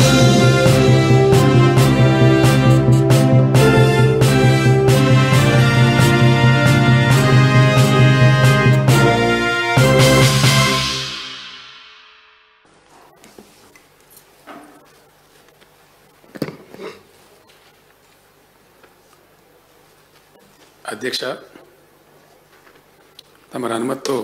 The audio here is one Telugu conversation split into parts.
అధ్యక్ష తమరి అనుమతితో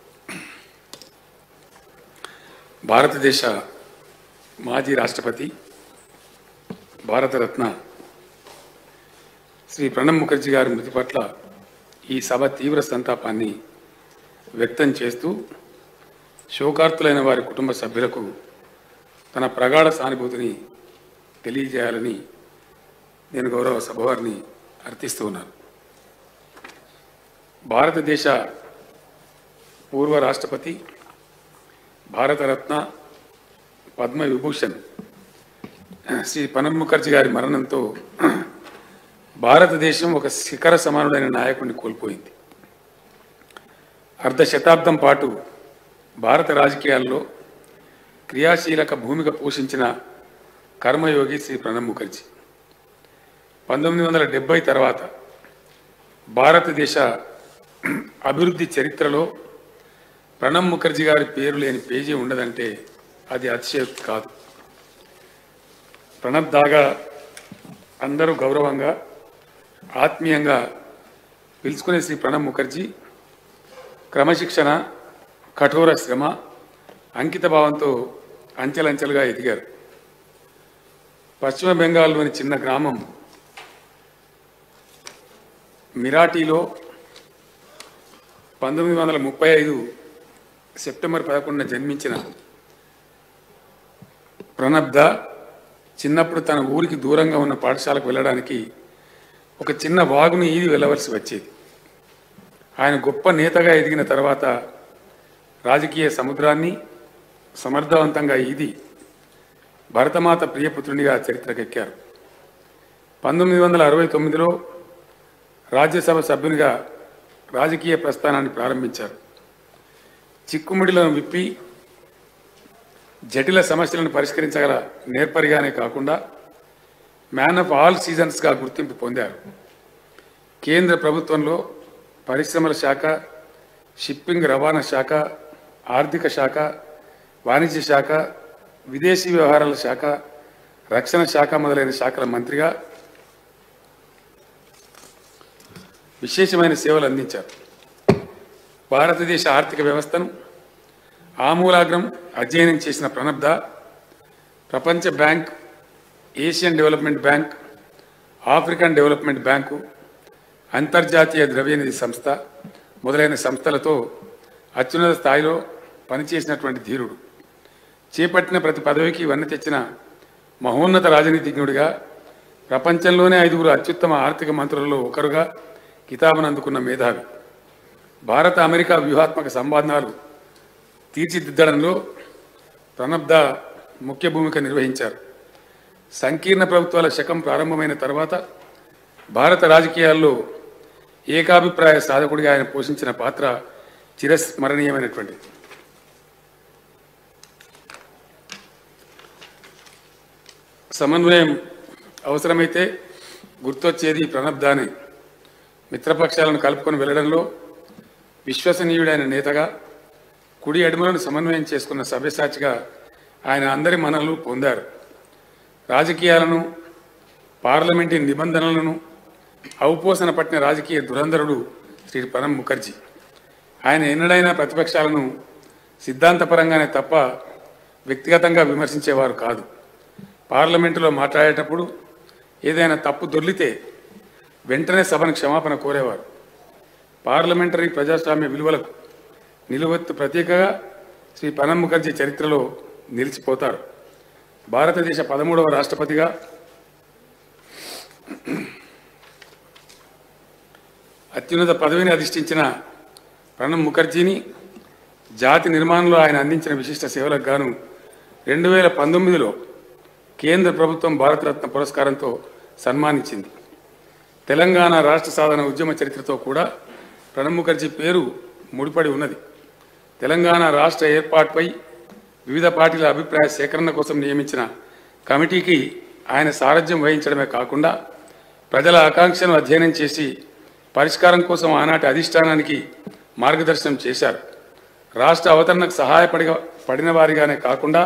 భారతదేశ మాజీ రాష్ట్రపతి భారతరత్న శ్రీ ప్రణబ్ ముఖర్జీ గారి మృతి పట్ల ఈ సభ తీవ్ర సంతాపాన్ని వ్యక్తం చేస్తూ శోకార్తులైన వారి కుటుంబ సభ్యులకు తన ప్రగాఢ సానుభూతిని తెలియజేయాలని నేను గౌరవ సభవారిని అర్థిస్తూ ఉన్నాను భారతదేశ పూర్వ రాష్ట్రపతి భారతరత్న పద్మ విభూషణ్ శ్రీ ప్రణబ్ ముఖర్జీ గారి మరణంతో భారతదేశం ఒక శిఖర సమానుడైన నాయకుడిని కోల్పోయింది అర్ధ శతాబ్దం పాటు భారత రాజకీయాల్లో క్రియాశీలక భూమిక పోషించిన కర్మయోగి శ్రీ ప్రణబ్ ముఖర్జీ పంతొమ్మిది వందల డెబ్బై తర్వాత భారతదేశ అభివృద్ధి చరిత్రలో ప్రణబ్ ముఖర్జీ గారి పేరు లేని పేజీ ఉండదంటే అది అతిశయోక్తి కాదు ప్రణబ్ దాగా అందరూ గౌరవంగా ఆత్మీయంగా పిలుచుకునే శ్రీ ప్రణబ్ ముఖర్జీ క్రమశిక్షణ కఠోర శ్రమ అంకిత భావంతో అంచెలంచెలుగా ఎదిగారు పశ్చిమ బెంగాల్లోని చిన్న గ్రామం మిరాటీలో పంతొమ్మిది వందల ముప్పై ఐదు సెప్టెంబర్ పదకొండున జన్మించిన ప్రణబ్ద చిన్నప్పుడు తన ఊరికి దూరంగా ఉన్న పాఠశాలకు వెళ్ళడానికి ఒక చిన్న వాగుని ఈది వెళ్ళవలసి వచ్చేది ఆయన గొప్ప నేతగా ఎదిగిన తర్వాత రాజకీయ సముద్రాన్ని సమర్థవంతంగా ఈది భరతమాత ప్రియపుత్రునిగా చరిత్రకెక్కారు పంతొమ్మిది వందల అరవై తొమ్మిదిలో రాజ్యసభ సభ్యునిగా రాజకీయ ప్రస్థానాన్ని ప్రారంభించారు చిక్కుముడిలను విప్పి జటిల సమస్యలను పరిష్కరించగల నేర్పరిగానే కాకుండా మ్యాన్ ఆఫ్ ఆల్ సీజన్స్గా గుర్తింపు పొందారు కేంద్ర ప్రభుత్వంలో పరిశ్రమల శాఖ షిప్పింగ్ రవాణా శాఖ ఆర్థిక శాఖ వాణిజ్య శాఖ విదేశీ వ్యవహారాల శాఖ రక్షణ శాఖ మొదలైన శాఖల మంత్రిగా విశేషమైన సేవలు అందించారు భారతదేశ ఆర్థిక వ్యవస్థను ఆమూలాగ్రం అధ్యయనం చేసిన ప్రణబ్ద ప్రపంచ bank Asian development bank African development bank అంతర్జాతీయ ద్రవ్యనిధి సంస్థ మొదలైన సంస్థలతో అత్యున్నత స్థాయిలో పనిచేసినటువంటి ధీరుడు చేపట్టిన ప్రతి పదవికి వన్నె తెచ్చిన మహోన్నత రాజనీతిజ్ఞుడిగా ప్రపంచంలోనే ఐదుగురు అత్యుత్తమ ఆర్థిక మంత్రులలో ఒకరుగా కితాబును అందుకున్న మేధావి భారత అమెరికా వ్యూహాత్మక సంబంధాలు తీర్చిదిద్దడంలో ప్రణబ్ద ముఖ్య భూమిక నిర్వహించారు సంకీర్ణ ప్రభుత్వాల శకం ప్రారంభమైన తర్వాత భారత రాజకీయాల్లో ఏకాభిప్రాయ సాధకుడిగా ఆయన పోషించిన పాత్ర చిరస్మరణీయమైనటువంటిది సమన్వయం అవసరమైతే గుర్తొచ్చేది ప్రణబ్దానే మిత్రపక్షాలను కలుపుకొని వెళ్లడంలో విశ్వసనీయుడైన నేతగా కుడి అడుమలను సమన్వయం చేసుకున్న సభ్యసాచిగా ఆయన అందరి మనలు పొందారు రాజకీయాలను పార్లమెంటు నిబంధనలను ఔపోసన పట్టిన రాజకీయ దురంధరుడు శ్రీ ప్రణబ్ ముఖర్జీ ఆయన ఎన్నడైనా ప్రతిపక్షాలను సిద్ధాంతపరంగానే తప్ప వ్యక్తిగతంగా విమర్శించేవారు కాదు పార్లమెంటులో మాట్లాడేటప్పుడు ఏదైనా తప్పు దొర్లితే వెంటనే సభను క్షమాపణ కోరేవారు పార్లమెంటరీ ప్రజాస్వామ్య విలువలకు నిలువెత్తు ప్రతీకగా శ్రీ ప్రణబ్ ముఖర్జీ చరిత్రలో నిలిచిపోతారు భారతదేశ పదమూడవ రాష్ట్రపతిగా అత్యున్నత పదవిని అధిష్ఠించిన ప్రణబ్ ముఖర్జీని జాతి నిర్మాణంలో ఆయన అందించిన విశిష్ట సేవలకు గాను రెండు వేల పంతొమ్మిదిలో కేంద్ర ప్రభుత్వం భారతరత్న పురస్కారంతో సన్మానించింది తెలంగాణ రాష్ట్ర సాధన ఉద్యమ చరిత్రతో కూడా ప్రణబ్ ముఖర్జీ పేరు ముడిపడి ఉన్నది తెలంగాణ రాష్ట్ర ఏర్పాటుపై వివిధ పార్టీల అభిప్రాయ సేకరణ కోసం నియమించిన కమిటీకి ఆయన సారథ్యం వహించడమే కాకుండా ప్రజల ఆకాంక్షను అధ్యయనం చేసి పరిష్కారం కోసం ఆనాటి అధిష్టానానికి మార్గదర్శనం చేశారు రాష్ట్ర అవతరణకు సహాయపడి పడిన వారిగానే కాకుండా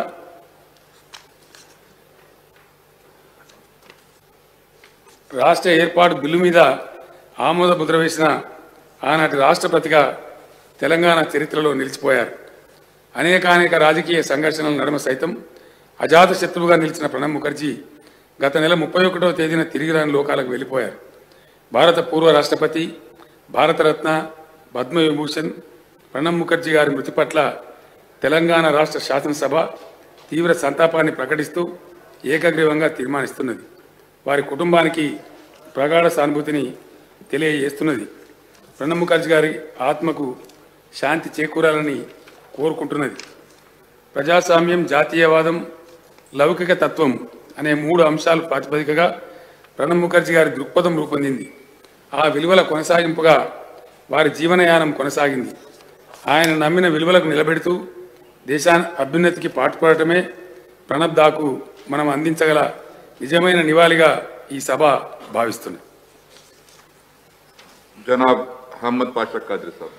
రాష్ట్ర ఏర్పాటు బిల్లు మీద ఆమోద ముద్ర వేసిన ఆనాటి రాష్ట్రపతిగా తెలంగాణ చరిత్రలో నిలిచిపోయారు అనేకానేక రాజకీయ సంఘర్షణల నడుమ సైతం అజాత శత్రువుగా నిలిచిన ప్రణబ్ ముఖర్జీ గత నెల ముప్పై ఒకటవ తేదీన తిరిగి రాని లోకాలకు వెళ్ళిపోయారు భారత పూర్వ రాష్ట్రపతి భారతరత్న పద్మవిభూషణ్ ప్రణబ్ ముఖర్జీ గారి మృతి పట్ల తెలంగాణ రాష్ట్ర శాసనసభ తీవ్ర సంతాపాన్ని ప్రకటిస్తూ ఏకగ్రీవంగా తీర్మానిస్తున్నది వారి కుటుంబానికి ప్రగాఢ సానుభూతిని తెలియజేస్తున్నది ప్రణబ్ ముఖర్జీ గారి ఆత్మకు శాంతి చేకూరాలని కోరుకుంటున్నది ప్రజాస్వామ్యం జాతీయవాదం లౌకిక తత్వం అనే మూడు అంశాలు ప్రాతిపదికగా ప్రణబ్ ముఖర్జీ గారి దృక్పథం రూపొందింది ఆ విలువల కొనసాగింపుగా వారి జీవనయానం కొనసాగింది ఆయన నమ్మిన విలువలకు నిలబెడుతూ దేశాన్ని అభ్యున్నతికి పాటుపడటమే ప్రణబ్ దాకు మనం అందించగల నిజమైన నివాళిగా ఈ సభ భావిస్తుంది जनाब अहमद पाशा कादरी साहब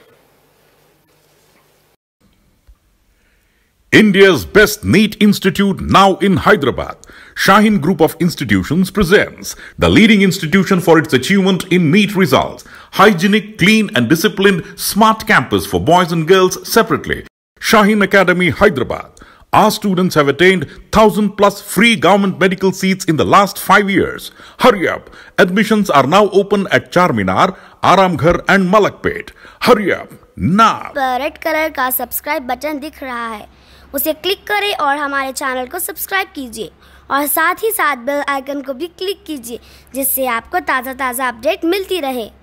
India's best NEET institute now in Hyderabad. Shaheen Group of Institutions presents the leading institution for its achievement in NEET results. Hygienic, clean and disciplined smart campus for boys and girls separately. Shaheen Academy, Hyderabad. Our students have attained 1000 plus free government medical seats in the last 5 years. Hurry up. Admissions are now open at Charminar, Aramghar and Malakpet. Hurry up now. पर रेड कलर का सब्सक्राइब बटन दिख रहा है उसे क्लिक करें और हमारे चैनल को सब्सक्राइब कीजिए और साथ ही साथ बेल आइकन को भी क्लिक कीजिए जिससे आपको ताज़ा ताज़ा अपडेट मिलती रहे